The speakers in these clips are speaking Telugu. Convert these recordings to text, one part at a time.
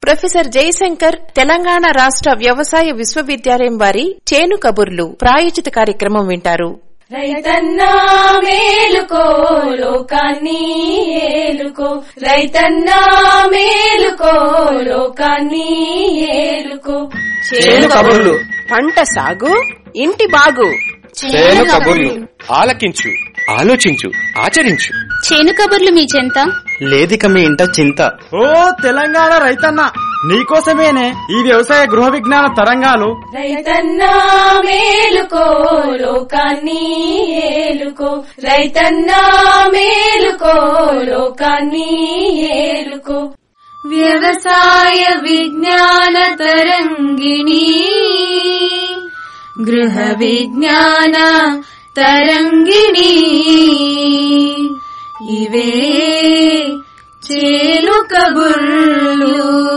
ప్రొఫెసర్ జయశంకర్ తెలంగాణ రాష్ట్ర వ్యవసాయ విశ్వవిద్యాలయం వారి చేను కబుర్లు ప్రాయోజిత కార్యక్రమం వింటారు రైతన్నా మేలుకో లోకాన్ని ఏలుకో రైతన్నా మేలుకో లోకాన్ని ఏలుకో చేను కబుర్లు పంట సాగు ఇంటి బాగు చేను కబుర్లు ఆలకించు ఆలోచించు ఆచరించు చేను కబుర్లు మీ చెంత లేదిక మీ ఇంట చింత ఓ తెలంగాణ రైతన్న నీకోసమేనే ఈ వ్యవసాయ గృహ విజ్ఞాన తరంగాలు రైతన్నా మేలుకో లోకాన్ని ఏలుకో రైతన్నా మేలుకో లోకాన్ని ఏలుకో వ్యవసాయ విజ్ఞాన తరంగిణి గృహ విజ్ఞాన తరంగిణి ఇవే చేలు కబుర్లు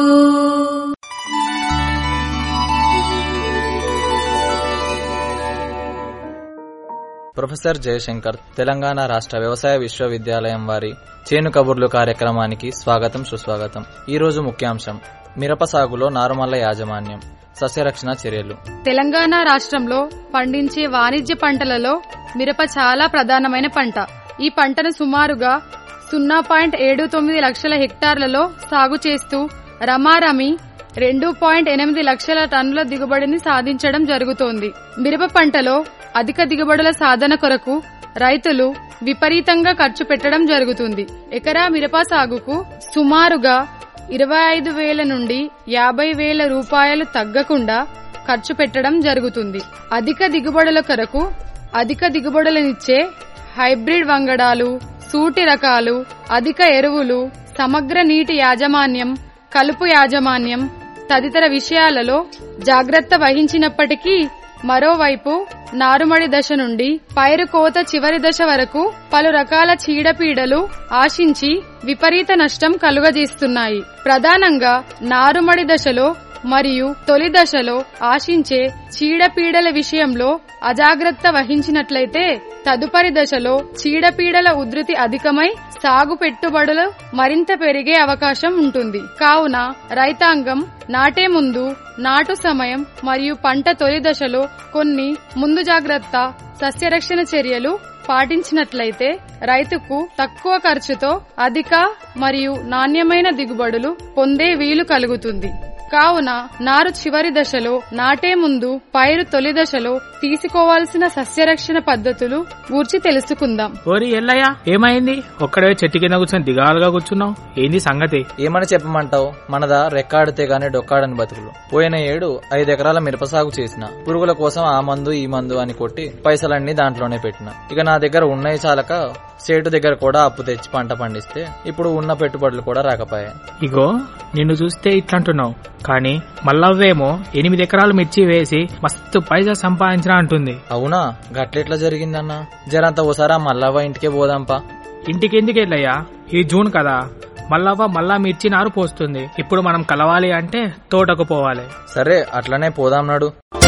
ప్రొఫెసర్ జయశంకర్ తెలంగాణ రాష్ట్ర వ్యవసాయ విశ్వవిద్యాలయం వారి చేను కబుర్లు కార్యక్రమానికి స్వాగతం సుస్వాగతం ఈ రోజు ముఖ్యాంశం మిరప సాగులో నారుమల్ల యాజమాన్యం సస్యరక్షణ చర్యలు తెలంగాణ రాష్ట్రంలో పండించే వాణిజ్య పంటలలో మిరప చాలా ప్రధానమైన పంట ఈ పంటను సుమారుగా సున్నా పాయింట్ ఏడు తొమ్మిది లక్షల హెక్టార్లలో సాగు చేస్తూ రమారమి రెండు పాయింట్ ఎనిమిది లక్షల టన్నుల దిగుబడిని సాధించడం జరుగుతోంది మిరప పంటలో అధిక దిగుబడుల సాధన కొరకు రైతులు విపరీతంగా ఖర్చు పెట్టడం జరుగుతుంది ఎకరా మిరప సాగుకు సుమారుగా ఇరవై ఐదు వేల నుండి యాభై వేల రూపాయలు తగ్గకుండా ఖర్చు పెట్టడం జరుగుతుంది అధిక దిగుబడుల కొరకు అధిక దిగుబడులనిచ్చే హైబ్రిడ్ వంగడాలు సూటి రకాలు అధిక ఎరువులు సమగ్ర నీటి యాజమాన్యం కలుపు యాజమాన్యం తదితర విషయాలలో జాగ్రత్త వహించినప్పటికీ మరోవైపు నారుమడి దశ నుండి పైరు కోత చివరి దశ వరకు పలు రకాల చీడపీడలు ఆశించి విపరీత నష్టం కలుగజేస్తున్నాయి ప్రధానంగా నారుమడి దశలో మరియు తొలి దశలో ఆశించే చీడపీడల విషయంలో అజాగ్రత్త వహించినట్లయితే తదుపరి దశలో చీడపీడల ఉధృతి అధికమై సాగు పెట్టుబడులు మరింత పెరిగే అవకాశం ఉంటుంది కావున రైతాంగం నాటే ముందు నాటు సమయం మరియు పంట తొలి దశలో కొన్ని ముందు జాగ్రత్త సస్యరక్షణ చర్యలు పాటించినట్లయితే రైతుకు తక్కువ ఖర్చుతో అధిక మరియు నాణ్యమైన దిగుబడులు పొందే వీలు కలుగుతుంది కావున నారు చివరి దశలో నాటే ముందు పైరు తొలి దశలో తీసుకోవాల్సిన సస్యరక్షణ పద్ధతులు గూర్చి తెలుసుకుందాం ఓరి ఎల్లయ్య ఏమైంది ఒక్కడే చెట్టు కింద కూర్చొని దిగాలుగా కూర్చున్నావు ఏంది సంగతి ఏమని చెప్పమంటావు మనదా రెక్కాడితే గాని డొక్కాడని బతుకులు పోయిన ఏడు ఐదు ఎకరాల మిరప సాగు చేసిన పురుగుల కోసం ఆ మందు ఈ మందు అని కొట్టి పైసలన్నీ దాంట్లోనే పెట్టిన ఇక నా దగ్గర ఉన్నాయి చాలక సేటు దగ్గర కూడా అప్పు తెచ్చి పంట పండిస్తే ఇప్పుడు ఉన్న పెట్టుబడులు కూడా రాకపోయాయి ఇగో నిన్ను చూస్తే ఇట్లంటున్నావు కానీ మల్లవ్వేమో ఎనిమిది ఎకరాలు మిర్చి వేసి మస్తు పైసా సంపాదించిన అంటుంది అవునా గట్లెట్లా జరిగిందన్నా జరంత ఓసారా మల్లవ్వ ఇంటికే పోదాంపా ఇంటికి ఎందుకు వెళ్ళయ్యా ఈ జూన్ కదా మల్లవ్వ మళ్ళా మిర్చి నారు పోస్తుంది ఇప్పుడు మనం కలవాలి అంటే తోటకు పోవాలి సరే అట్లనే పోదాం నాడు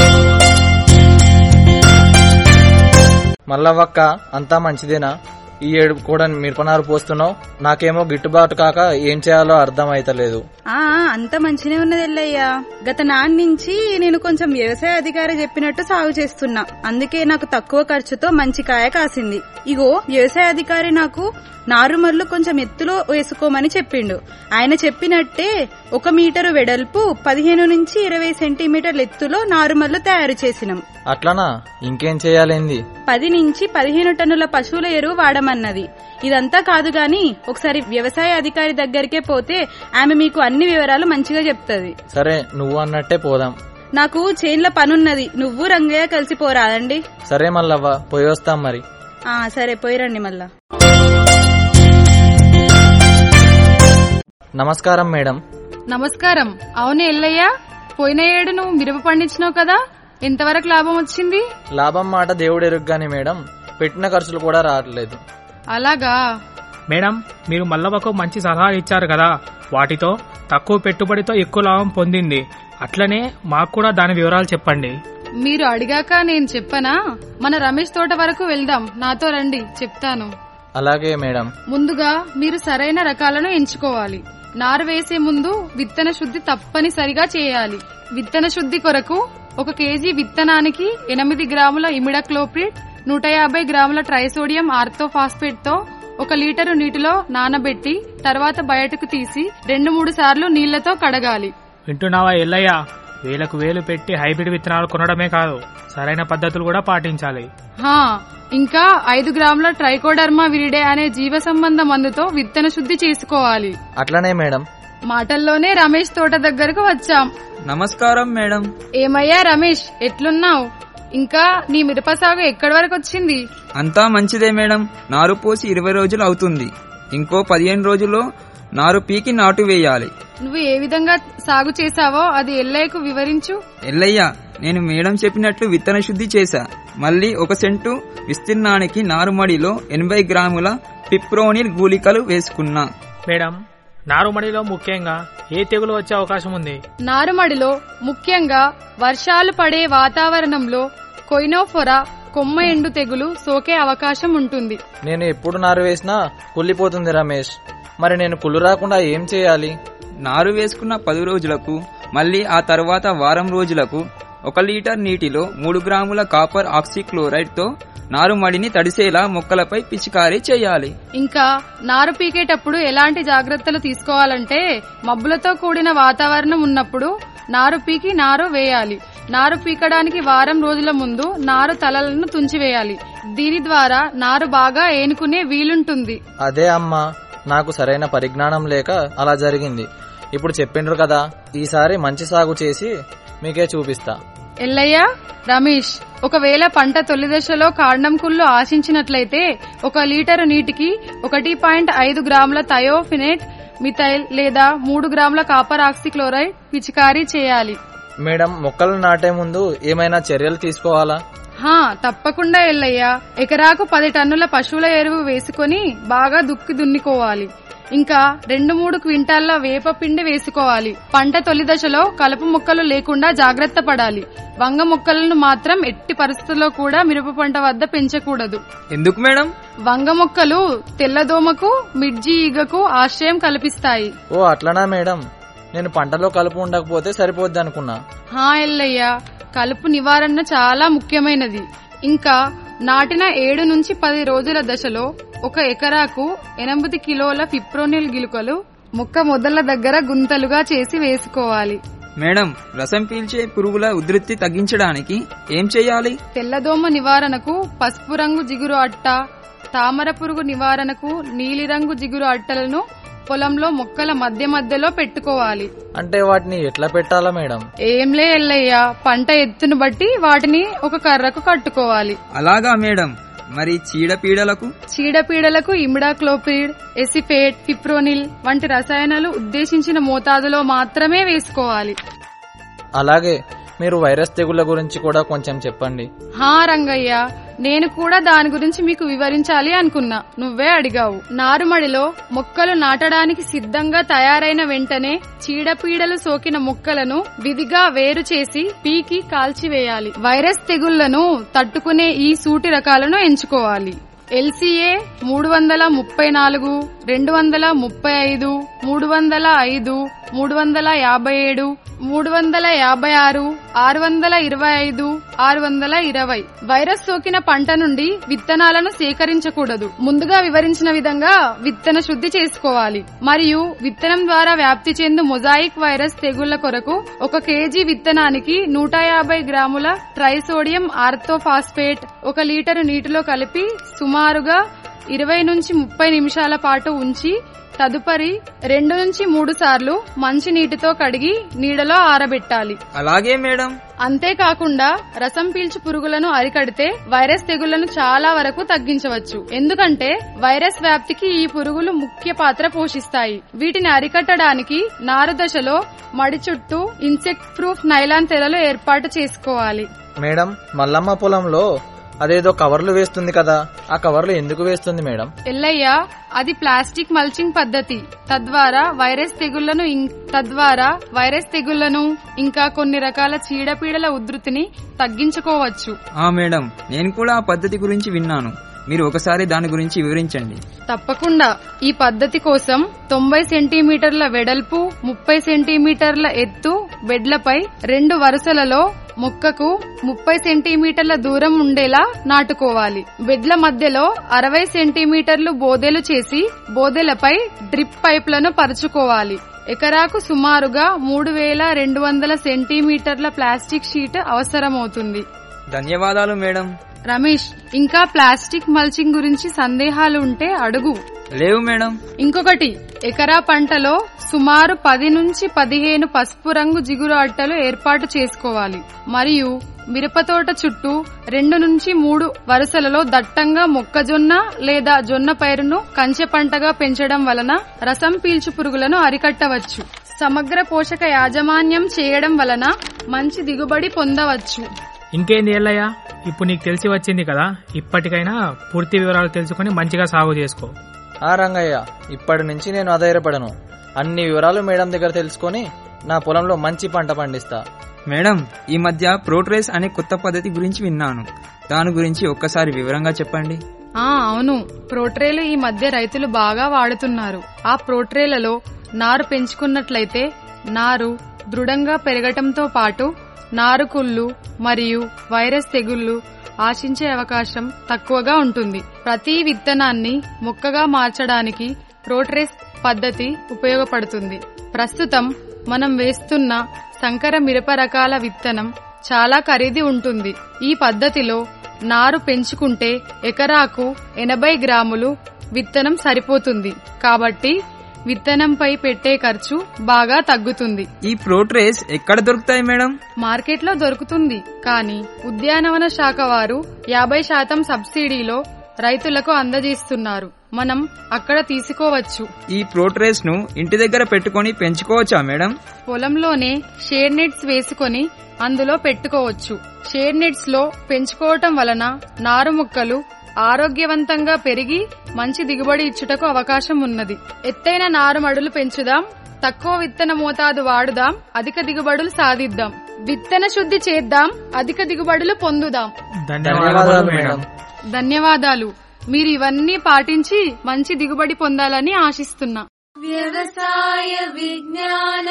మల్లవ్వక్క అంతా మంచిదేనా ఈ ఏడు కూడా మిరపనారు పోస్తున్నావు నాకేమో గిట్టుబాటు కాక ఏం చేయాలో అర్థం అయితలేదు ఆ అంత మంచినే ఉన్నది ఎల్లయ్యా గత నాన్న నుంచి నేను కొంచెం వ్యవసాయ అధికారి చెప్పినట్టు సాగు చేస్తున్నా అందుకే నాకు తక్కువ ఖర్చుతో మంచి కాయ కాసింది ఇగో వ్యవసాయ అధికారి నాకు నారుమల్లు కొంచెం ఎత్తులో వేసుకోమని చెప్పిండు ఆయన చెప్పినట్టే ఒక మీటరు వెడల్పు పదిహేను నుంచి ఇరవై సెంటీమీటర్ల ఎత్తులో నారుమల్లు తయారు చేసినాం అట్లనా ఇంకేం చేయాలేంది పది నుంచి పదిహేను టన్నుల పశువుల ఎరువు వాడమన్నది ఇదంతా కాదు గాని ఒకసారి వ్యవసాయ అధికారి దగ్గరికే పోతే ఆమె మీకు అన్ని వివరాలు మంచిగా చెప్తది సరే నువ్వు అన్నట్టే పోదాం నాకు చేన్ల పనున్నది నువ్వు రంగయ్య కలిసి పోరాదండి సరే మల్లవ్వ పోయి వస్తాం మరి ఆ సరే పోయిరండి మళ్ళా నమస్కారం మేడం నమస్కారం అవును ఎల్లయ్య పోయిన ఏడు నువ్వు మిరప పండించినావు కదా ఎంతవరకు లాభం వచ్చింది లాభం మాట దేవుడు ఎరుగ్గాని మేడం పెట్టిన ఖర్చులు కూడా రావట్లేదు అలాగా మేడం మీరు మల్లవ్వకు మంచి సలహా ఇచ్చారు కదా వాటితో తక్కువ పెట్టుబడితో ఎక్కువ లాభం పొందింది అట్లనే మాకు కూడా దాని వివరాలు చెప్పండి మీరు అడిగాక నేను చెప్పనా మన రమేష్ తోట వరకు వెళ్దాం నాతో రండి చెప్తాను అలాగే మేడం ముందుగా మీరు సరైన రకాలను ఎంచుకోవాలి నారు వేసే ముందు విత్తన శుద్ధి తప్పనిసరిగా చేయాలి విత్తన శుద్ధి కొరకు ఒక కేజీ విత్తనానికి ఎనిమిది గ్రాముల ఇమిడాక్లోప్రిడ్ నూట యాభై గ్రాముల ట్రైసోడియం ఆర్థోఫాస్ఫేట్ తో ఒక లీటరు నీటిలో నానబెట్టి తర్వాత బయటకు తీసి రెండు మూడు సార్లు నీళ్లతో కడగాలి వింటున్నావా ఎల్లయ్య వేలకు వేలు పెట్టి హైబ్రిడ్ విత్తనాలు కొనడమే కాదు సరైన పద్ధతులు కూడా పాటించాలి హా ఇంకా ఐదు గ్రాముల ట్రైకోడర్మా విరిడే అనే జీవ సంబంధ మందుతో విత్తన శుద్ధి చేసుకోవాలి అట్లనే మేడం మాటల్లోనే రమేష్ తోట దగ్గరకు వచ్చాం నమస్కారం మేడం ఏమయ్యా రమేష్ ఎట్లున్నావు ఇంకా నీ మిరప సాగు ఎక్కడి వరకు వచ్చింది అంతా మంచిదే మేడం నారు పోసి ఇరవై రోజులు అవుతుంది ఇంకో పదిహేను రోజుల్లో నారు పీకి నాటు వేయాలి నువ్వు ఏ విధంగా సాగు చేశావో అది ఎల్లయ్యకు వివరించు ఎల్లయ్య నేను మేడం చెప్పినట్లు విత్తన శుద్ధి చేశా మళ్ళీ ఒక సెంటు విస్తీర్ణానికి నారుమడిలో ఎనభై గ్రాముల పిప్రోనిల్ గూలికలు వేసుకున్నా మేడం నారుమడిలో ముఖ్యంగా ఏ తెగులు వచ్చే అవకాశం ఉంది నారుమడిలో ముఖ్యంగా వర్షాలు పడే వాతావరణంలో కొయినోఫొరా కొమ్మ ఎండు తెగులు సోకే అవకాశం ఉంటుంది నేను ఎప్పుడు నారు వేసినా కుళ్ళిపోతుంది రమేష్ మరి నేను కుళ్ళు రాకుండా ఏం చేయాలి నారు వేసుకున్న పది రోజులకు మళ్ళీ ఆ తర్వాత వారం రోజులకు ఒక లీటర్ నీటిలో మూడు గ్రాముల కాపర్ ఆక్సిక్లోరైడ్ తో నారుమడిని తడిసేలా మొక్కలపై పిచికారీ చేయాలి ఇంకా నారు పీకేటప్పుడు ఎలాంటి జాగ్రత్తలు తీసుకోవాలంటే మబ్బులతో కూడిన వాతావరణం ఉన్నప్పుడు నారు పీకి నారు వేయాలి నారు పీకడానికి వారం రోజుల ముందు నారు తలలను తుంచివేయాలి దీని ద్వారా నారు బాగా ఏనుకునే వీలుంటుంది అదే అమ్మా నాకు సరైన పరిజ్ఞానం లేక అలా జరిగింది ఇప్పుడు చెప్పిండ్రు కదా ఈసారి మంచి సాగు చేసి మీకే చూపిస్తా ఎల్లయ్య రమేష్ ఒకవేళ పంట తొలి దశలో కాండం కుళ్ళు ఆశించినట్లయితే ఒక లీటరు నీటికి ఒకటి పాయింట్ ఐదు గ్రాముల థయోఫినేట్ మిథైల్ లేదా మూడు గ్రాముల కాపర్ ఆక్సిక్లోరైడ్ పిచికారీ చేయాలి మేడం మొక్కలు నాటే ముందు ఏమైనా చర్యలు తీసుకోవాలా హా తప్పకుండా ఎల్లయ్య ఎకరాకు పది టన్నుల పశువుల ఎరువు వేసుకొని బాగా దుక్కి దున్నుకోవాలి ఇంకా రెండు మూడు క్వింటాల్ల వేప పిండి వేసుకోవాలి పంట తొలి దశలో కలుపు మొక్కలు లేకుండా జాగ్రత్త పడాలి వంగ మొక్కలను మాత్రం ఎట్టి పరిస్థితుల్లో కూడా మిరప పంట వద్ద పెంచకూడదు ఎందుకు మేడం వంగ మొక్కలు తెల్లదోమకు మిర్జి ఈగకు ఆశ్రయం కల్పిస్తాయి ఓ అట్లనా మేడం నేను పంటలో కలుపు ఉండకపోతే సరిపోద్ది అనుకున్నా హా ఎల్లయ్య కలుపు నివారణ చాలా ముఖ్యమైనది ఇంకా నాటిన ఏడు నుంచి పది రోజుల దశలో ఒక ఎకరాకు ఎనిమిది కిలోల ఫిప్రోనిల్ గిలుకలు మొక్క మొదళ్ల దగ్గర గుంతలుగా చేసి వేసుకోవాలి మేడం రసం పీల్చే పురుగుల ఉధృతి తగ్గించడానికి ఏం చేయాలి తెల్లదోమ నివారణకు పసుపు రంగు జిగురు అట్ట తామర పురుగు నివారణకు నీలిరంగు జిగురు అట్టలను పొలంలో మొక్కల మధ్య మధ్యలో పెట్టుకోవాలి అంటే వాటిని ఎట్లా పెట్టాలా మేడం ఏంలే ఎల్లయ్య పంట ఎత్తును బట్టి వాటిని ఒక కర్రకు కట్టుకోవాలి అలాగా మేడం మరి చీడపీడలకు చీడపీడలకు ఇమిడాక్లోపిడ్ ఎసిఫేట్ ఫిప్రోనిల్ వంటి రసాయనాలు ఉద్దేశించిన మోతాదులో మాత్రమే వేసుకోవాలి అలాగే మీరు వైరస్ తెగుళ్ల గురించి కూడా కొంచెం చెప్పండి హా రంగయ్య నేను కూడా దాని గురించి మీకు వివరించాలి అనుకున్నా నువ్వే అడిగావు నారుమడిలో మొక్కలు నాటడానికి సిద్ధంగా తయారైన వెంటనే చీడపీడలు సోకిన మొక్కలను విధిగా వేరు చేసి పీకి కాల్చివేయాలి వైరస్ తెగుళ్లను తట్టుకునే ఈ సూటి రకాలను ఎంచుకోవాలి ఎల్సీఏ మూడు వందల ముప్పై నాలుగు రెండు వందల ముప్పై ఐదు మూడు వందల ఐదు మూడు వందల యాభై ఏడు మూడు వందల యాభై ఆరు ఆరు వందల ఇరవై ఐదు ఆరు వందల ఇరవై వైరస్ సోకిన పంట నుండి విత్తనాలను సేకరించకూడదు ముందుగా వివరించిన విధంగా విత్తన శుద్ధి చేసుకోవాలి మరియు విత్తనం ద్వారా వ్యాప్తి చెందు మొజాయిక్ వైరస్ తెగుళ్ల కొరకు ఒక కేజీ విత్తనానికి నూట యాభై గ్రాముల ట్రైసోడియం ఆర్థోఫాస్ఫేట్ ఒక లీటరు నీటిలో కలిపి సుమారుగా ఇరవై నుంచి ముప్పై నిమిషాల పాటు ఉంచి తదుపరి రెండు నుంచి మూడు సార్లు మంచి నీటితో కడిగి నీడలో ఆరబెట్టాలి అలాగే మేడం అంతేకాకుండా రసం పీల్చు పురుగులను అరికడితే వైరస్ తెగుళ్లను చాలా వరకు తగ్గించవచ్చు ఎందుకంటే వైరస్ వ్యాప్తికి ఈ పురుగులు ముఖ్య పాత్ర పోషిస్తాయి వీటిని అరికట్టడానికి నారు దశలో మడి చుట్టూ ఇన్సెక్ట్ ప్రూఫ్ నైలాన్ తెరలు ఏర్పాటు చేసుకోవాలి మేడం మల్లమ్మ పొలంలో అదేదో కవర్లు వేస్తుంది కదా ఆ కవర్లు ఎందుకు వేస్తుంది మేడం ఎల్లయ్య అది ప్లాస్టిక్ మల్చింగ్ పద్ధతి తద్వారా వైరస్ తెగుళ్లను ఇం- తద్వారా వైరస్ తెగుళ్లను ఇంకా కొన్ని రకాల చీడపీడల ఉధృతిని తగ్గించుకోవచ్చు ఆ మేడం నేను కూడా ఆ పద్ధతి గురించి విన్నాను మీరు ఒకసారి దాని గురించి వివరించండి తప్పకుండా ఈ పద్ధతి కోసం తొంభై సెంటీమీటర్ల వెడల్పు ముప్పై సెంటీమీటర్ల ఎత్తు బెడ్లపై రెండు వరుసలలో మొక్కకు ముప్పై సెంటీమీటర్ల దూరం ఉండేలా నాటుకోవాలి బెడ్ల మధ్యలో అరవై సెంటీమీటర్లు బోదెలు చేసి బోదెలపై డ్రిప్ పైప్లను పరుచుకోవాలి ఎకరాకు సుమారుగా మూడు వేల రెండు వందల సెంటీమీటర్ల ప్లాస్టిక్ షీట్ అవసరమవుతుంది ధన్యవాదాలు మేడం రమేష్ ఇంకా ప్లాస్టిక్ మల్చింగ్ గురించి సందేహాలు ఉంటే అడుగు లేవు మేడం ఇంకొకటి ఎకరా పంటలో సుమారు పది నుంచి పదిహేను పసుపు రంగు జిగురు అట్టలు ఏర్పాటు చేసుకోవాలి మరియు మిరపతోట చుట్టూ రెండు నుంచి మూడు వరుసలలో దట్టంగా మొక్కజొన్న లేదా జొన్న పైరును కంచె పంటగా పెంచడం వలన రసం పీల్చు పురుగులను అరికట్టవచ్చు సమగ్ర పోషక యాజమాన్యం చేయడం వలన మంచి దిగుబడి పొందవచ్చు ఇంకేంది ఎల్లయ్య ఇప్పుడు నీకు తెలిసి వచ్చింది కదా ఇప్పటికైనా పూర్తి వివరాలు తెలుసుకుని మంచిగా సాగు చేసుకో ఆ రంగయ్య ఇప్పటి నుంచి నేను అధైర్యపడను అన్ని వివరాలు మేడం దగ్గర తెలుసుకొని నా పొలంలో మంచి పంట పండిస్తా మేడం ఈ మధ్య ప్రోట్రేస్ అనే కొత్త పద్ధతి గురించి విన్నాను దాని గురించి ఒక్కసారి వివరంగా చెప్పండి ఆ అవును ప్రోట్రేలు ఈ మధ్య రైతులు బాగా వాడుతున్నారు ఆ ప్రోట్రేలలో నారు పెంచుకున్నట్లయితే నారు దృఢంగా పెరగటంతో పాటు నారుకుళ్ళు మరియు వైరస్ తెగుళ్లు ఆశించే అవకాశం తక్కువగా ఉంటుంది ప్రతి విత్తనాన్ని మొక్కగా మార్చడానికి ప్రోట్రేస్ పద్ధతి ఉపయోగపడుతుంది ప్రస్తుతం మనం వేస్తున్న సంకర మిరప రకాల విత్తనం చాలా ఖరీదు ఉంటుంది ఈ పద్ధతిలో నారు పెంచుకుంటే ఎకరాకు ఎనభై గ్రాములు విత్తనం సరిపోతుంది కాబట్టి విత్తనంపై పెట్టే ఖర్చు బాగా తగ్గుతుంది ఈ ప్రోట్రేస్ ఎక్కడ దొరుకుతాయి మేడం మార్కెట్లో దొరుకుతుంది కానీ ఉద్యానవన శాఖ వారు యాభై శాతం సబ్సిడీలో రైతులకు అందజేస్తున్నారు మనం అక్కడ తీసుకోవచ్చు ఈ ప్రోట్రేస్ ను ఇంటి దగ్గర పెట్టుకొని పెంచుకోవచ్చా మేడం పొలంలోనే షేడ్ నెట్స్ వేసుకొని అందులో పెట్టుకోవచ్చు షేడ్ నెట్స్ లో పెంచుకోవటం వలన నారు మొక్కలు ఆరోగ్యవంతంగా పెరిగి మంచి దిగుబడి ఇచ్చుటకు అవకాశం ఉన్నది ఎత్తైన నారుమడులు పెంచుదాం తక్కువ విత్తన మోతాదు వాడుదాం అధిక దిగుబడులు సాధిద్దాం విత్తన శుద్ధి చేద్దాం అధిక దిగుబడులు పొందుదాం ధన్యవాదాలు మేడం ధన్యవాదాలు మీరు ఇవన్నీ పాటించి మంచి దిగుబడి పొందాలని ఆశిస్తున్నా వ్యవసాయ విజ్ఞాన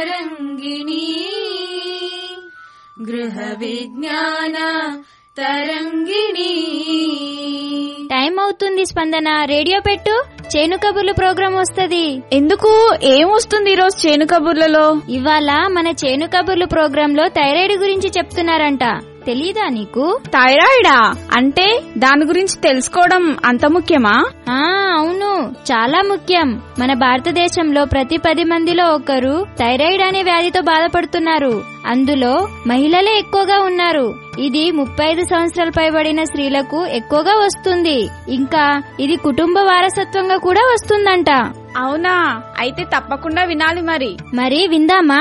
తరంగిణి గృహ విజ్ఞాన తరంగిణి టైం అవుతుంది స్పందన రేడియో పెట్టు చేను కబుర్లు ప్రోగ్రాం వస్తది ఎందుకు ఏం వస్తుంది ఈరోజు చేను కబుర్లలో ఇవాళ మన చేను కబుర్లు ప్రోగ్రాం లో థైరాయిడ్ గురించి చెప్తున్నారంట తెలీదా నీకు థైరాయిడా అంటే దాని గురించి తెలుసుకోవడం అంత ముఖ్యమా ఆ అవును చాలా ముఖ్యం మన భారతదేశంలో ప్రతి పది మందిలో ఒకరు థైరాయిడ్ అనే వ్యాధితో బాధపడుతున్నారు అందులో మహిళలే ఎక్కువగా ఉన్నారు ఇది ముప్పై ఐదు సంవత్సరాల పైబడిన స్త్రీలకు ఎక్కువగా వస్తుంది ఇంకా ఇది కుటుంబ వారసత్వంగా కూడా వస్తుందంట అవునా అయితే తప్పకుండా వినాలి మరి మరి విందామా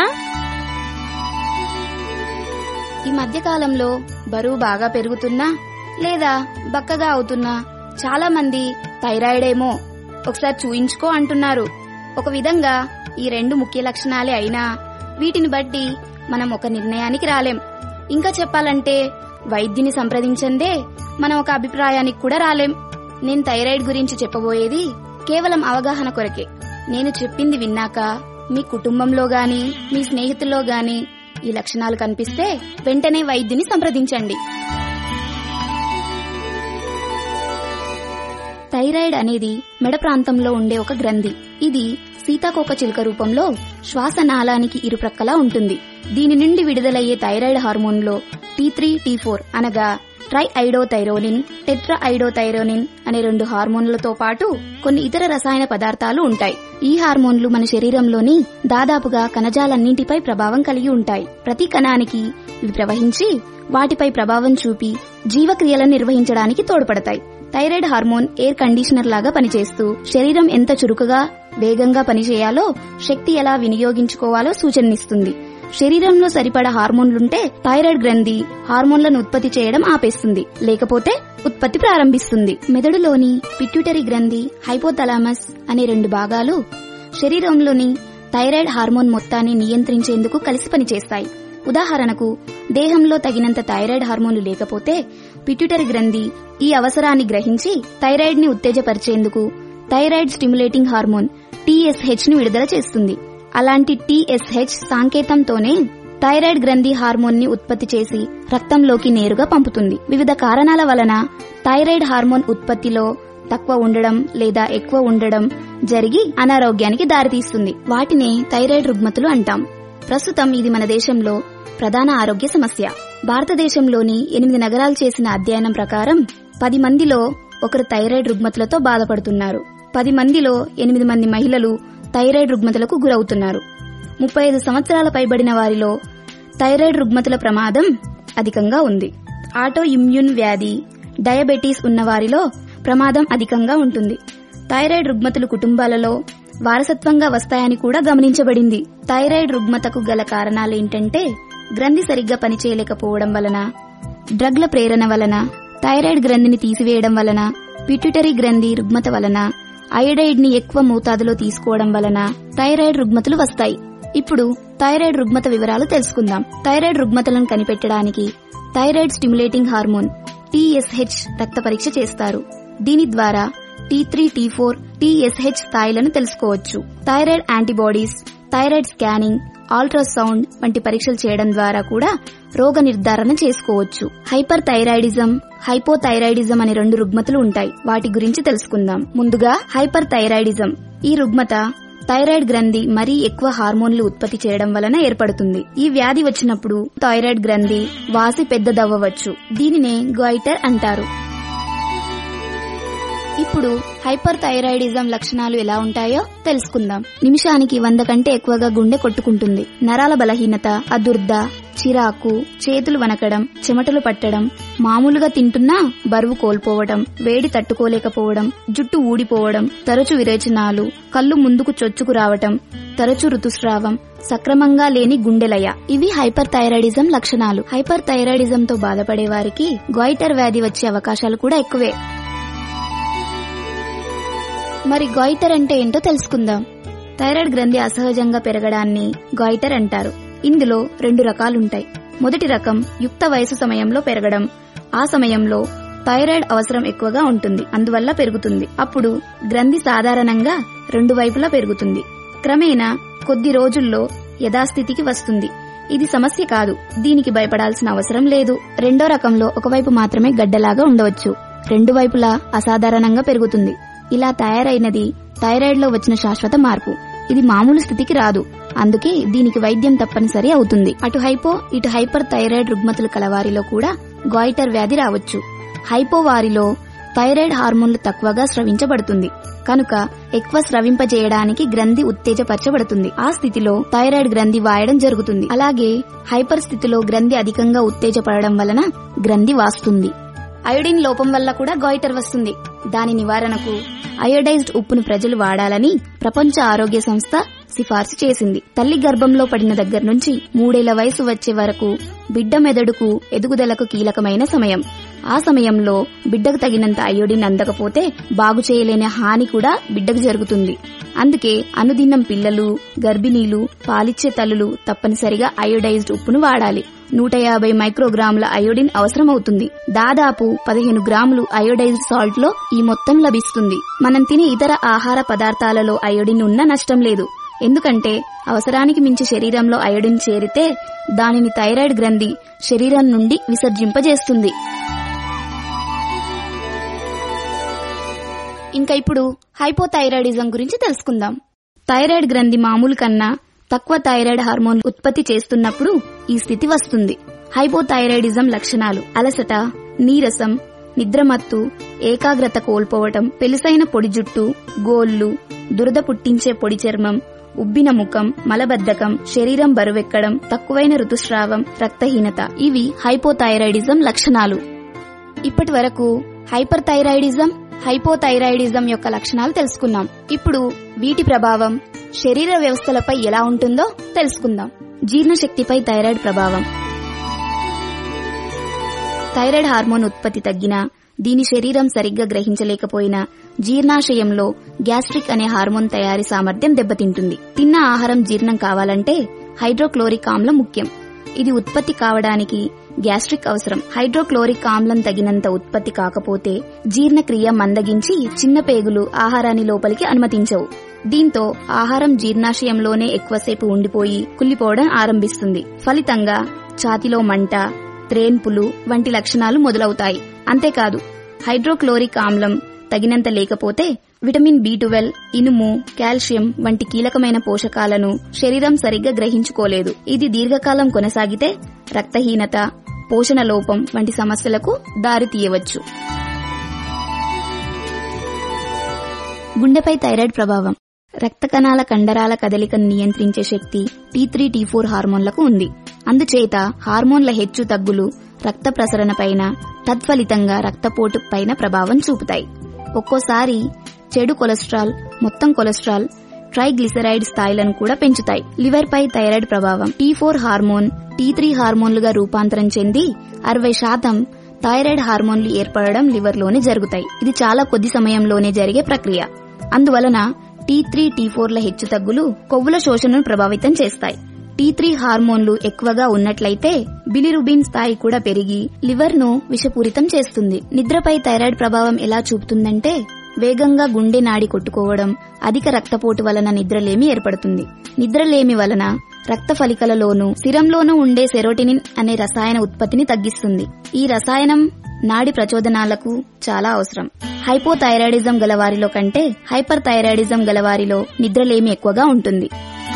ఈ మధ్య కాలంలో బరువు బాగా పెరుగుతున్నా లేదా బక్కగా అవుతున్నా చాలా మంది థైరాయిడ్ ఏమో ఒకసారి చూయించుకో అంటున్నారు ఒక విధంగా ఈ రెండు ముఖ్య లక్షణాలే అయినా వీటిని బట్టి మనం ఒక నిర్ణయానికి రాలేం ఇంకా చెప్పాలంటే వైద్యుని సంప్రదించందే మనం ఒక అభిప్రాయానికి కూడా రాలేం నేను థైరాయిడ్ గురించి చెప్పబోయేది కేవలం అవగాహన కొరకే నేను చెప్పింది విన్నాక మీ కుటుంబంలో గాని మీ స్నేహితుల్లో గాని ఈ లక్షణాలు కనిపిస్తే వెంటనే వైద్యుని సంప్రదించండి థైరాయిడ్ అనేది మెడ ప్రాంతంలో ఉండే ఒక గ్రంథి ఇది సీతాకోక చిలుక రూపంలో శ్వాస నాళానికి ఇరుప్రక్కలా ఉంటుంది దీని నుండి విడుదలయ్యే థైరాయిడ్ హార్మోన్లో టీ త్రీ టీ ఫోర్ అనగా ట్రై ఐడోథైరోనిన్ టెట్రా ఐడోథైరోనిన్ అనే రెండు హార్మోన్లతో పాటు కొన్ని ఇతర రసాయన పదార్థాలు ఉంటాయి ఈ హార్మోన్లు మన శరీరంలోని దాదాపుగా కణజాలన్నింటిపై ప్రభావం కలిగి ఉంటాయి ప్రతి కణానికి ఇవి ప్రవహించి వాటిపై ప్రభావం చూపి జీవక్రియలను నిర్వహించడానికి తోడ్పడతాయి థైరాయిడ్ హార్మోన్ ఎయిర్ కండిషనర్ లాగా పనిచేస్తూ శరీరం ఎంత చురుకుగా వేగంగా పనిచేయాలో శక్తి ఎలా వినియోగించుకోవాలో సూచననిస్తుంది శరీరంలో సరిపడా హార్మోన్లుంటే థైరాయిడ్ గ్రంథి హార్మోన్లను ఉత్పత్తి చేయడం ఆపేస్తుంది లేకపోతే ఉత్పత్తి ప్రారంభిస్తుంది మెదడులోని పిట్యూటరీ గ్రంథి హైపోథలామస్ అనే రెండు భాగాలు శరీరంలోని థైరాయిడ్ హార్మోన్ మొత్తాన్ని నియంత్రించేందుకు కలిసి పనిచేస్తాయి ఉదాహరణకు దేహంలో తగినంత థైరాయిడ్ హార్మోన్లు లేకపోతే పిట్యూటరీ గ్రంథి ఈ అవసరాన్ని గ్రహించి థైరాయిడ్ ని ఉత్తేజపరిచేందుకు థైరాయిడ్ స్టిమ్యులేటింగ్ హార్మోన్ టీఎస్హెచ్ ని విడుదల చేస్తుంది అలాంటి టీఎస్హెచ్ సాంకేతంతోనే థైరాయిడ్ గ్రంథి హార్మోన్ ని ఉత్పత్తి చేసి రక్తంలోకి నేరుగా పంపుతుంది వివిధ కారణాల వలన థైరాయిడ్ హార్మోన్ ఉత్పత్తిలో తక్కువ ఉండడం లేదా ఎక్కువ ఉండడం జరిగి అనారోగ్యానికి దారితీస్తుంది వాటినే థైరాయిడ్ రుగ్మతులు అంటాం ప్రస్తుతం ఇది మన దేశంలో ప్రధాన ఆరోగ్య సమస్య భారతదేశంలోని ఎనిమిది నగరాలు చేసిన అధ్యయనం ప్రకారం పది మందిలో ఒకరు థైరాయిడ్ రుగ్మతులతో బాధపడుతున్నారు పది మందిలో ఎనిమిది మంది మహిళలు థైరాయిడ్ రుగ్మతులకు గురవుతున్నారు ముప్పై ఐదు సంవత్సరాల పైబడిన వారిలో థైరాయిడ్ రుగ్మతుల ప్రమాదం అధికంగా ఉంది ఆటో ఇమ్యూన్ వ్యాధి డయాబెటీస్ ఉన్న వారిలో ప్రమాదం అధికంగా ఉంటుంది థైరాయిడ్ రుగ్మతులు కుటుంబాలలో వారసత్వంగా వస్తాయని కూడా గమనించబడింది థైరాయిడ్ రుగ్మతకు గల కారణాలేంటంటే గ్రంథి సరిగ్గా పనిచేయలేకపోవడం వలన డ్రగ్ల ప్రేరణ వలన థైరాయిడ్ గ్రంథిని తీసివేయడం వలన పిట్యూటరీ గ్రంథి రుగ్మత వలన అయోడైడ్ ని ఎక్కువ మోతాదులో తీసుకోవడం వలన థైరాయిడ్ రుగ్మతులు వస్తాయి ఇప్పుడు థైరాయిడ్ రుగ్మత వివరాలు తెలుసుకుందాం థైరాయిడ్ రుగ్మతలను కనిపెట్టడానికి థైరాయిడ్ స్టిమ్యులేటింగ్ హార్మోన్ టీఎస్హెచ్ రక్త పరీక్ష చేస్తారు దీని ద్వారా T three T four TSH స్థాయిలను తెలుసుకోవచ్చు thyroid antibodies thyroid scanning ultrasound వంటి పరీక్షలు చేయడం ద్వారా కూడా రోగ నిర్ధారణ చేసుకోవచ్చు హైపర్ థైరాయిడిజం హైపోథైరాయిడిజం అనే రెండు రుగ్మతలు ఉంటాయి వాటి గురించి తెలుసుకుందాం ముందుగా హైపర్ థైరాయిడిజం ఈ రుగ్మత థైరాయిడ్ గ్రంథి మరీ ఎక్కువ హార్మోన్లు ఉత్పత్తి చేయడం వలన ఏర్పడుతుంది ఈ వ్యాధి వచ్చినప్పుడు థైరాయిడ్ గ్రంథి వాసి పెద్దదవ్వవచ్చు దీనినే గైటర్ అంటారు ఇప్పుడు హైపర్ థైరాయిడిజం లక్షణాలు ఎలా ఉంటాయో తెలుసుకుందాం నిమిషానికి వంద కంటే ఎక్కువగా గుండె కొట్టుకుంటుంది నరాల బలహీనత అదుర్ద చిరాకు చేతులు వనకడం చెమటలు పట్టడం మామూలుగా తింటున్నా బరువు కోల్పోవడం వేడి తట్టుకోలేకపోవడం జుట్టు ఊడిపోవడం తరచు విరేచనాలు కళ్ళు ముందుకు చొచ్చుకు రావటం తరచు ఋతుస్రావం సక్రమంగా లేని గుండెలయ ఇవి హైపర్ థైరాయిడిజం లక్షణాలు హైపర్ థైరాయిడిజంతో బాధపడే వారికి గోయిటర్ వ్యాధి వచ్చే అవకాశాలు కూడా ఎక్కువే మరి గాయిటర్ అంటే ఏంటో తెలుసుకుందాం థైరాయిడ్ గ్రంథి అసహజంగా పెరగడాన్ని గాయిటర్ అంటారు ఇందులో రెండు రకాలుంటాయి మొదటి రకం యుక్త వయసు సమయంలో పెరగడం ఆ సమయంలో థైరాయిడ్ అవసరం ఎక్కువగా ఉంటుంది అందువల్ల పెరుగుతుంది అప్పుడు గ్రంథి సాధారణంగా రెండు వైపులా పెరుగుతుంది క్రమేణా కొద్ది రోజుల్లో యథాస్థితికి వస్తుంది ఇది సమస్య కాదు దీనికి భయపడాల్సిన అవసరం లేదు రెండో రకంలో ఒకవైపు మాత్రమే గడ్డలాగా ఉండవచ్చు రెండు వైపులా అసాధారణంగా పెరుగుతుంది ఇలా తయారైనది థైరాయిడ్ లో వచ్చిన శాశ్వత మార్పు ఇది మామూలు స్థితికి రాదు అందుకే దీనికి వైద్యం తప్పనిసరి అవుతుంది అటు హైపో ఇటు హైపర్ థైరాయిడ్ రుగ్మతులు కలవారిలో కూడా గాయిటర్ వ్యాధి రావచ్చు హైపో వారిలో థైరాయిడ్ హార్మోన్లు తక్కువగా స్రవించబడుతుంది కనుక ఎక్కువ స్రవింపజేయడానికి గ్రంథి ఉత్తేజపరచబడుతుంది ఆ స్థితిలో థైరాయిడ్ గ్రంథి వాయడం జరుగుతుంది అలాగే హైపర్ స్థితిలో గ్రంథి అధికంగా ఉత్తేజపడడం వలన గ్రంథి వాస్తుంది అయోడిన్ లోపం వల్ల కూడా గాయిటర్ వస్తుంది దాని నివారణకు అయోడైజ్డ్ ఉప్పును ప్రజలు వాడాలని ప్రపంచ ఆరోగ్య సంస్థ సిఫార్సు చేసింది తల్లి గర్భంలో పడిన దగ్గర నుంచి మూడేళ్ల వయసు వచ్చే వరకు బిడ్డ మెదడుకు ఎదుగుదలకు కీలకమైన సమయం ఆ సమయంలో బిడ్డకు తగినంత అయోడిన్ అందకపోతే బాగు చేయలేని హాని కూడా బిడ్డకు జరుగుతుంది అందుకే అనుదినం పిల్లలు గర్భిణీలు పాలిచ్చే తల్లులు తప్పనిసరిగా అయోడైజ్డ్ ఉప్పును వాడాలి నూట యాభై మైక్రోగ్రాముల అయోడిన్ అవసరమవుతుంది దాదాపు పదిహేను గ్రాములు అయోడైజ్డ్ సాల్ట్ లో ఈ మొత్తం లభిస్తుంది మనం తినే ఇతర ఆహార పదార్థాలలో అయోడిన్ ఉన్న నష్టం లేదు ఎందుకంటే అవసరానికి మించి శరీరంలో అయోడిన్ చేరితే దానిని థైరాయిడ్ గ్రంథి శరీరం నుండి విసర్జింపజేస్తుంది ఇంకా ఇప్పుడు హైపోథైరాయిడిజం గురించి తెలుసుకుందాం థైరాయిడ్ గ్రంథి మామూలు కన్నా తక్కువ థైరాయిడ్ హార్మోన్ ఉత్పత్తి చేస్తున్నప్పుడు ఈ స్థితి వస్తుంది హైపోథైరాయిడిజం లక్షణాలు అలసట నీరసం నిద్రమత్తు ఏకాగ్రత కోల్పోవటం పెలుసైన పొడి జుట్టు గోళ్లు దురద పుట్టించే పొడి చర్మం ఉబ్బిన ముఖం మలబద్ధకం శరీరం బరువెక్కడం తక్కువైన ఋతుస్రావం రక్తహీనత ఇవి హైపోథైరాయిడిజం లక్షణాలు ఇప్పటి వరకు హైపర్ థైరాయిడిజం హైపోథైరాయిడిజం యొక్క లక్షణాలు తెలుసుకున్నాం ఇప్పుడు వీటి ప్రభావం శరీర వ్యవస్థలపై ఎలా ఉంటుందో తెలుసుకుందాం జీర్ణశక్తిపై థైరాయిడ్ ప్రభావం థైరాయిడ్ హార్మోన్ ఉత్పత్తి తగ్గినా దీని శరీరం సరిగ్గా గ్రహించలేకపోయినా జీర్ణాశయంలో గ్యాస్ట్రిక్ అనే హార్మోన్ తయారీ సామర్థ్యం దెబ్బతింటుంది తిన్న ఆహారం జీర్ణం కావాలంటే హైడ్రోక్లోరిక్ ఆమ్లం ముఖ్యం ఇది ఉత్పత్తి కావడానికి గ్యాస్ట్రిక్ అవసరం హైడ్రోక్లోరిక్ ఆమ్లం తగినంత ఉత్పత్తి కాకపోతే జీర్ణక్రియ మందగించి చిన్న పేగులు ఆహారాన్ని లోపలికి అనుమతించవు దీంతో ఆహారం జీర్ణాశయంలోనే ఎక్కువసేపు ఉండిపోయి కుళ్ళిపోవడం ఆరంభిస్తుంది ఫలితంగా ఛాతిలో మంట త్రేన్పులు వంటి లక్షణాలు మొదలవుతాయి అంతేకాదు హైడ్రోక్లోరిక్ ఆమ్లం తగినంత లేకపోతే విటమిన్ బి ట్వెల్వ్ ఇనుము కాల్షియం వంటి కీలకమైన పోషకాలను శరీరం సరిగ్గా గ్రహించుకోలేదు ఇది దీర్ఘకాలం కొనసాగితే రక్తహీనత పోషణ లోపం వంటి సమస్యలకు దారితీయవచ్చు గుండెపై థైరాయిడ్ ప్రభావం రక్త కణాల కండరాల కదలికను నియంత్రించే శక్తి టీ త్రీ టీ ఫోర్ హార్మోన్లకు ఉంది అందుచేత హార్మోన్ల హెచ్చు తగ్గులు రక్త ప్రసరణపైన తత్ఫలితంగా రక్తపోటు పైన ప్రభావం చూపుతాయి ఒక్కోసారి చెడు కొలెస్ట్రాల్ మొత్తం కొలెస్ట్రాల్ ట్రైగ్లిసరైడ్ స్థాయిలను కూడా పెంచుతాయి లివర్ పై థైరాయిడ్ ప్రభావం T four hormone T three హార్మోన్లుగా రూపాంతరం చెంది అరవై శాతం థైరాయిడ్ హార్మోన్లు ఏర్పడడం లివర్లోనే జరుగుతాయి ఇది చాలా కొద్ది సమయంలోనే జరిగే ప్రక్రియ అందువలన టీ త్రీ టీ ఫోర్ల హెచ్చుతగ్గులు కొవ్వుల శోషణను ప్రభావితం చేస్తాయి టీ త్రీ హార్మోన్లు ఎక్కువగా ఉన్నట్లయితే బిలిరుబిన్ స్థాయి కూడా పెరిగి లివర్ ను విషపూరితం చేస్తుంది నిద్రపై థైరాయిడ్ ప్రభావం ఎలా చూపుతుందంటే వేగంగా గుండె నాడి కొట్టుకోవడం అధిక రక్తపోటు వలన నిద్రలేమి ఏర్పడుతుంది నిద్రలేమి వలన రక్త ఫలికలలోనూ సిరంలోనూ ఉండే సెరోటినిన్ అనే రసాయన ఉత్పత్తిని తగ్గిస్తుంది ఈ రసాయనం నాడి ప్రచోదనాలకు చాలా అవసరం హైపోథైరాయిడిజం గలవారిలో కంటే హైపర్ థైరాయిడిజం గలవారిలో నిద్రలేమి ఎక్కువగా ఉంటుంది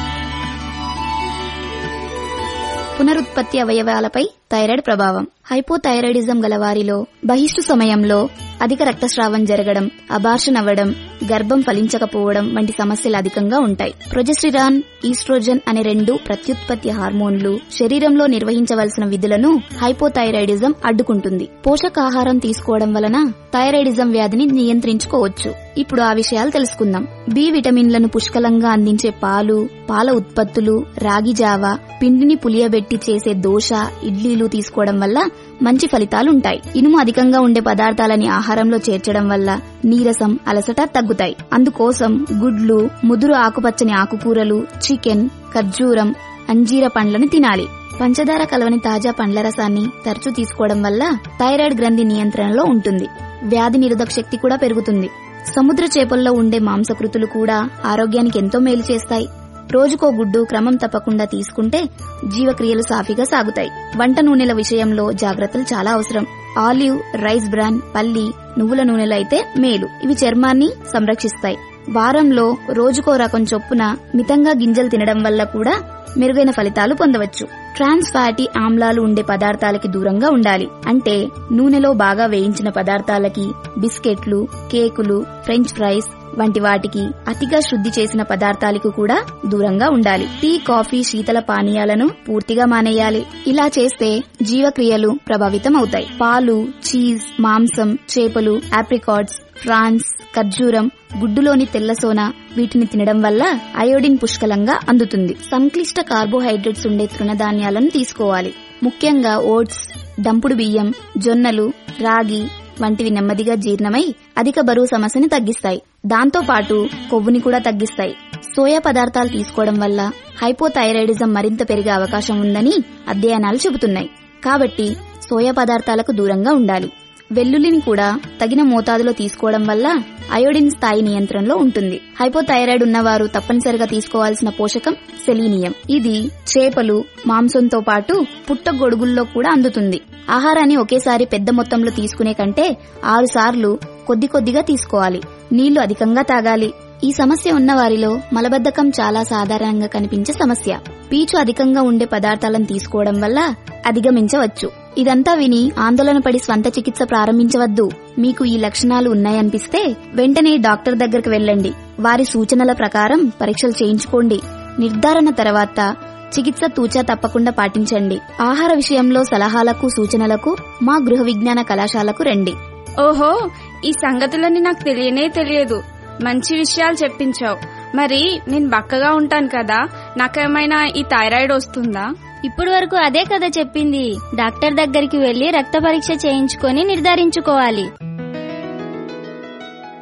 పునరుత్పత్తి అవయవాలపై థైరాయిడ్ ప్రభావం హైపోథైరాయిడిజం గలవారిలో బహిష్టు సమయంలో అధిక రక్తస్రావం జరగడం అబార్షన్ అవ్వడం గర్భం ఫలించకపోవడం వంటి సమస్యలు అధికంగా ఉంటాయి ప్రొజెస్టిరాన్ ఈస్ట్రోజన్ అనే రెండు ప్రత్యుత్పత్తి హార్మోన్లు శరీరంలో నిర్వహించవలసిన విధులను హైపోథైరాయిడిజం అడ్డుకుంటుంది పోషకాహారం తీసుకోవడం వలన థైరాయిడిజం వ్యాధిని నియంత్రించుకోవచ్చు ఇప్పుడు ఆ విషయాలు తెలుసుకుందాం బి విటమిన్లను పుష్కలంగా అందించే పాలు పాల ఉత్పత్తులు రాగి జావ పిండిని పులియబెట్టి చేసే దోశ ఇడ్లీలు తీసుకోవడం వల్ల మంచి ఫలితాలుంటాయి ఇనుము అధికంగా ఉండే పదార్థాలని ఆహారంలో చేర్చడం వల్ల నీరసం అలసట తగ్గుతాయి అందుకోసం గుడ్లు ముదురు ఆకుపచ్చని ఆకుకూరలు చికెన్ ఖర్జూరం అంజీర పండ్లను తినాలి పంచదార కలవని తాజా పండ్ల రసాన్ని తరచూ తీసుకోవడం వల్ల థైరాయిడ్ గ్రంథి నియంత్రణలో ఉంటుంది వ్యాధి నిరోధక శక్తి కూడా పెరుగుతుంది సముద్ర చేపల్లో ఉండే మాంసకృతులు కూడా ఆరోగ్యానికి ఎంతో మేలు చేస్తాయి రోజుకో గుడ్డు క్రమం తప్పకుండా తీసుకుంటే జీవక్రియలు సాఫీగా సాగుతాయి వంట నూనెల విషయంలో జాగ్రత్తలు చాలా అవసరం ఆలివ్ రైస్ బ్రాన్ పల్లి నువ్వుల నూనెలు అయితే మేలు ఇవి చర్మాన్ని సంరక్షిస్తాయి వారంలో రోజుకో రకం చొప్పున మితంగా గింజలు తినడం వల్ల కూడా మెరుగైన ఫలితాలు పొందవచ్చు ట్రాన్స్ ఫ్యాటీ ఆమ్లాలు ఉండే పదార్థాలకి దూరంగా ఉండాలి అంటే నూనెలో బాగా వేయించిన పదార్థాలకి బిస్కెట్లు కేకులు ఫ్రెంచ్ ఫ్రైస్ వంటి వాటికి అతిగా శుద్ధి చేసిన పదార్థాలకు కూడా దూరంగా ఉండాలి టీ కాఫీ శీతల పానీయాలను పూర్తిగా మానేయాలి ఇలా చేస్తే జీవక్రియలు ప్రభావితం అవుతాయి పాలు చీజ్ మాంసం చేపలు ఆప్రికాట్స్ ఫ్రాన్స్ ఖర్జూరం గుడ్డులోని తెల్ల సోనా వీటిని తినడం వల్ల అయోడిన్ పుష్కలంగా అందుతుంది సంక్లిష్ట కార్బోహైడ్రేట్స్ ఉండే తృణధాన్యాలను తీసుకోవాలి ముఖ్యంగా ఓట్స్ దంపుడు బియ్యం జొన్నలు రాగి వంటివి నెమ్మదిగా జీర్ణమై అధిక బరువు సమస్యని తగ్గిస్తాయి దాంతో పాటు కొవ్వుని కూడా తగ్గిస్తాయి సోయా పదార్థాలు తీసుకోవడం వల్ల హైపోథైరాయిడిజం మరింత పెరిగే అవకాశం ఉందని అధ్యయనాలు చెబుతున్నాయి కాబట్టి సోయా పదార్థాలకు దూరంగా ఉండాలి వెల్లుల్లిని కూడా తగిన మోతాదులో తీసుకోవడం వల్ల అయోడిన్ స్థాయి నియంత్రణలో ఉంటుంది హైపోథైరాయిడ్ ఉన్నవారు తప్పనిసరిగా తీసుకోవాల్సిన పోషకం సెలీనియం ఇది చేపలు మాంసంతో పాటు పుట్ట గొడుగుల్లో కూడా అందుతుంది ఆహారాన్ని ఒకేసారి పెద్ద మొత్తంలో తీసుకునే కంటే ఆరు సార్లు కొద్ది కొద్దిగా తీసుకోవాలి నీళ్లు అధికంగా తాగాలి ఈ సమస్య ఉన్న వారిలో మలబద్ధకం చాలా సాధారణంగా కనిపించే సమస్య పీచు అధికంగా ఉండే పదార్థాలను తీసుకోవడం వల్ల అధిగమించవచ్చు ఇదంతా విని ఆందోళన పడి స్వంత చికిత్స ప్రారంభించవద్దు మీకు ఈ లక్షణాలు ఉన్నాయనిపిస్తే వెంటనే డాక్టర్ దగ్గరకు వెళ్ళండి వారి సూచనల ప్రకారం పరీక్షలు చేయించుకోండి నిర్ధారణ తర్వాత చికిత్స తూచా తప్పకుండా పాటించండి ఆహార విషయంలో సలహాలకు సూచనలకు మా గృహ విజ్ఞాన కళాశాలకు రండి ఓహో ఈ సంగతులన్నీ నాకు తెలియనే తెలియదు మంచి విషయాలు చెప్పించావు మరి నేను బక్కగా ఉంటాను కదా నాకేమైనా ఈ థైరాయిడ్ వస్తుందా ఇప్పుడు వరకు అదే కదా చెప్పింది డాక్టర్ దగ్గరికి వెళ్లి రక్త పరీక్ష చేయించుకొని నిర్ధారించుకోవాలి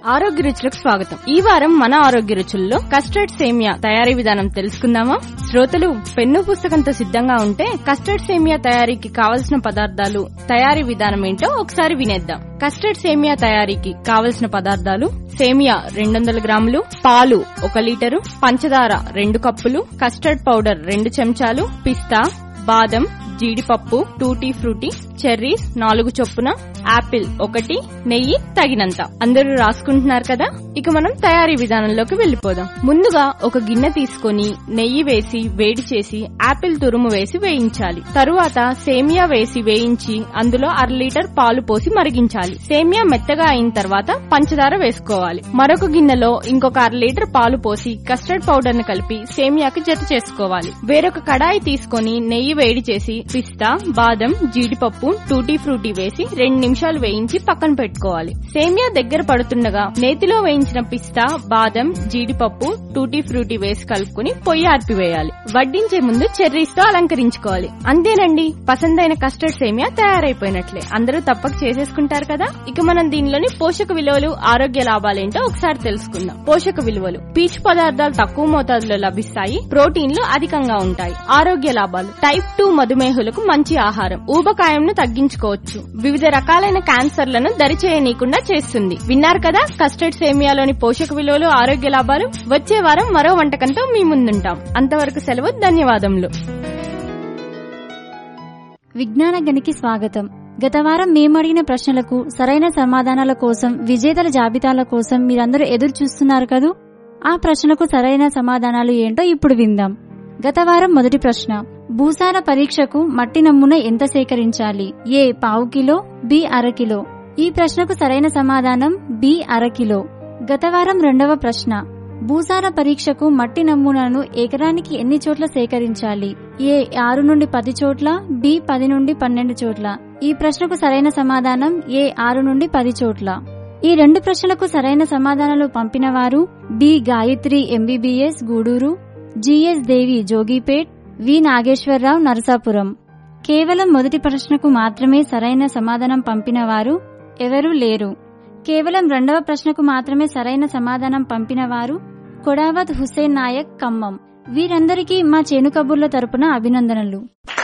ఆరోగ్య రుచులకు స్వాగతం ఈ వారం మన ఆరోగ్య రుచుల్లో కస్టర్డ్ సేమియా తయారీ విధానం తెలుసుకుందామా శ్రోతలు పెన్ను పుస్తకంతో సిద్ధంగా ఉంటే కస్టర్డ్ సేమియా తయారీకి కావలసిన పదార్థాలు తయారీ విధానం ఏంటో ఒకసారి వినేద్దాం కస్టర్డ్ సేమియా తయారీకి కావలసిన పదార్థాలు సేమియా రెండు వందల గ్రాములు పాలు ఒక లీటరు పంచదార రెండు కప్పులు కస్టర్డ్ పౌడర్ రెండు చెంచాలు పిస్తా బాదం జీడిపప్పు టూటీ ఫ్రూటీ చెర్రీస్ నాలుగు చొప్పున యాపిల్ ఒకటి నెయ్యి తగినంత అందరూ రాసుకుంటున్నారు కదా ఇక మనం తయారీ విధానంలోకి వెళ్లిపోదాం ముందుగా ఒక గిన్నె తీసుకొని నెయ్యి వేసి వేడి చేసి యాపిల్ తురుము వేసి వేయించాలి తరువాత సేమియా వేసి వేయించి అందులో అర లీటర్ పాలు పోసి మరిగించాలి సేమియా మెత్తగా అయిన తర్వాత పంచదార వేసుకోవాలి మరొక గిన్నెలో ఇంకొక అర లీటర్ పాలు పోసి కస్టర్డ్ పౌడర్ ను కలిపి సేమియాకి జత చేసుకోవాలి వేరొక కడాయి తీసుకొని నెయ్యి వేడి చేసి పిస్తా బాదం జీడిపప్పు టూటీ ఫ్రూటీ వేసి రెండు నిమిషాలు వేయించి పక్కన పెట్టుకోవాలి సేమియా దగ్గర పడుతుండగా నేతిలో వేయించిన పిస్తా బాదం జీడిపప్పు టూటీ ఫ్రూటీ వేసి కలుపుకుని పొయ్యి ఆర్పివేయాలి వడ్డించే ముందు చెర్రీస్ తో అలంకరించుకోవాలి అంతేనండి పసందైన కస్టర్డ్ సేమియా తయారైపోయినట్లే అందరూ తప్పక చేసేసుకుంటారు కదా ఇక మనం దీనిలోని పోషక విలువలు ఆరోగ్య లాభాలేంటో ఒకసారి తెలుసుకుందాం పోషక విలువలు పీచు పదార్థాలు తక్కువ మోతాదులో లభిస్తాయి ప్రోటీన్లు అధికంగా ఉంటాయి ఆరోగ్య లాభాలు టైప్ టూ మధుమేహులకు మంచి ఆహారం ఊబకాయంను తగ్గించుకోవచ్చు వివిధ రకాలైన క్యాన్సర్లను దరిచేయనీయకుండా చేస్తుంది విన్నారు కదా కస్టర్డ్ సేమియాలోని పోషక విలువలు ఆరోగ్య లాభాలు వచ్చే వారం మరో వంటకంతో మీ ముందుంటాం అంతవరకు సెలవు ధన్యవాదములు విజ్ఞాన గనికి స్వాగతం గత వారం మేము అడిగిన ప్రశ్నలకు సరైన సమాధానాల కోసం విజేతల జాబితాల కోసం మీరందరూ ఎదురు చూస్తున్నారు కదూ ఆ ప్రశ్నకు సరైన సమాధానాలు ఏంటో ఇప్పుడు విందాం గత వారం మొదటి ప్రశ్న భూసార పరీక్షకు మట్టి నమూనా ఎంత సేకరించాలి ఏ పావు కిలో బి అరకిలో ఈ ప్రశ్నకు సరైన సమాధానం బి అరకిలో గత వారం రెండవ ప్రశ్న భూసార పరీక్షకు మట్టి నమూనాను ఎకరానికి ఎన్ని చోట్ల సేకరించాలి ఏ ఆరు నుండి పది చోట్ల బి పది నుండి పన్నెండు చోట్ల ఈ ప్రశ్నకు సరైన సమాధానం ఏ ఆరు నుండి పది చోట్ల ఈ రెండు ప్రశ్నలకు సరైన సమాధానాలు పంపిన వారు B Gayathri MBBS Gudur GS Devi Jogipet V Nageswararao Narasapuram కేవలం మొదటి ప్రశ్నకు మాత్రమే సరైన సమాధానం పంపిన వారు ఎవరూ లేరు కేవలం రెండవ ప్రశ్నకు మాత్రమే సరైన సమాధానం పంపిన వారు కొడావత్ హుసేన్ నాయక్ ఖమ్మం వీరందరికీ మా చేను కబుర్ల తరపున అభినందనలు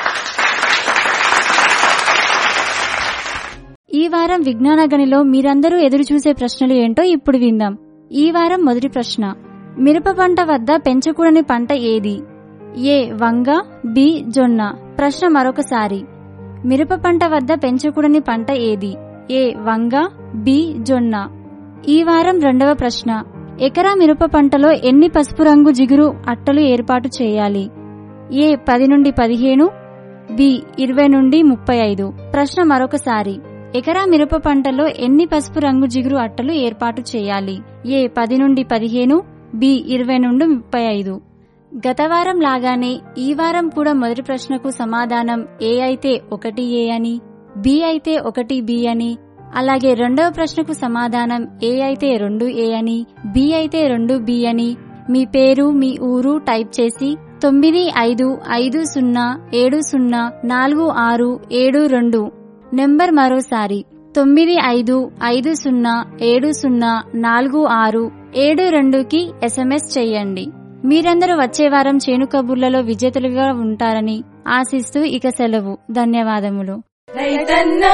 ఈ వారం విజ్ఞాన గనిలో మీరందరూ ఎదురుచూసే ప్రశ్నలు ఏంటో ఇప్పుడు విందాం ఈ వారం మొదటి ప్రశ్న మిరప పంట వద్ద పెంచకూడని పంట ఏది ఏ వంగ బి జొన్న ప్రశ్న మరొకసారి మిరప పంట వద్ద పెంచకూడని పంట ఏది ఏ వంగ బి జొన్న ఈ వారం రెండవ ప్రశ్న ఎకరా మిరప పంటలో ఎన్ని పసుపు రంగు జిగురు అట్టలు ఏర్పాటు చేయాలి ఏ పది నుండి పదిహేను బి ఇరవై నుండి ముప్పై ఐదు ప్రశ్న మరొకసారి ఎకరా మిరప పంటలో ఎన్ని పసుపు రంగు జిగురు అట్టలు ఏర్పాటు చేయాలి ఏ పది నుండి పదిహేను బి ఇరవై నుండి ముప్పై ఐదు గత వారం లాగానే ఈ వారం కూడా మొదటి ప్రశ్నకు సమాధానం ఏ అయితే ఒకటి ఏ అని బి అయితే ఒకటి బి అని అలాగే రెండవ ప్రశ్నకు సమాధానం ఏ అయితే రెండు ఏ అని బి అయితే రెండు బి అని మీ పేరు మీ ఊరు టైప్ చేసి తొమ్మిది ఐదు ఐదు సున్నా ఏడు సున్నా నాలుగు ఆరు ఏడు రెండు నెంబర్ మరోసారి తొమ్మిది ఐదు ఐదు సున్నా ఏడు సున్నా నాలుగు ఆరు ఏడు రెండుకి ఎస్ఎంఎస్ చెయ్యండి మీరందరూ వచ్చే వారం చేను కబుర్లలో విజేతలుగా ఉంటారని ఆశిస్తూ ఇక సెలవు ధన్యవాదములు రైతన్నా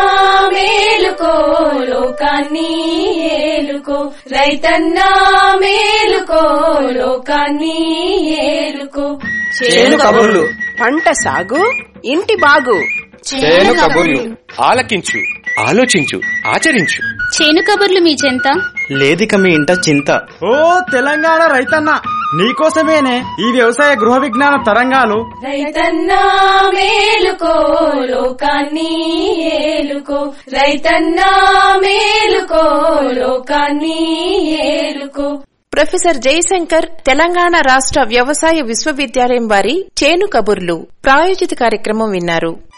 మేలుకో లోకాన్ని ఏలుకో రైతన్నా మేలుకో లోకాన్ని ఏలుకో చేను కబుర్లు పంట సాగు ఇంటి బాగు చేను కబుర్లు ఆలకించు ఆలోచించు ఆచరించు చేను కబుర్లు మీ చెంత లేదిక మీ ఇంట చింత ఓ తెలంగాణ రైతన్న నీకోసమేనే ఈ వ్యవసాయ గృహ విజ్ఞాన తరంగాలు రైతన్నా మేలుకో లోకాన్ని ఏలుకో రైతన్నా మేలుకో లోకాన్ని ఏలుకో ప్రొఫెసర్ జయశంకర్ తెలంగాణ రాష్ట్ర వ్యవసాయ విశ్వవిద్యాలయం వారి చేను కబుర్లు ప్రాయోజిత కార్యక్రమం విన్నారు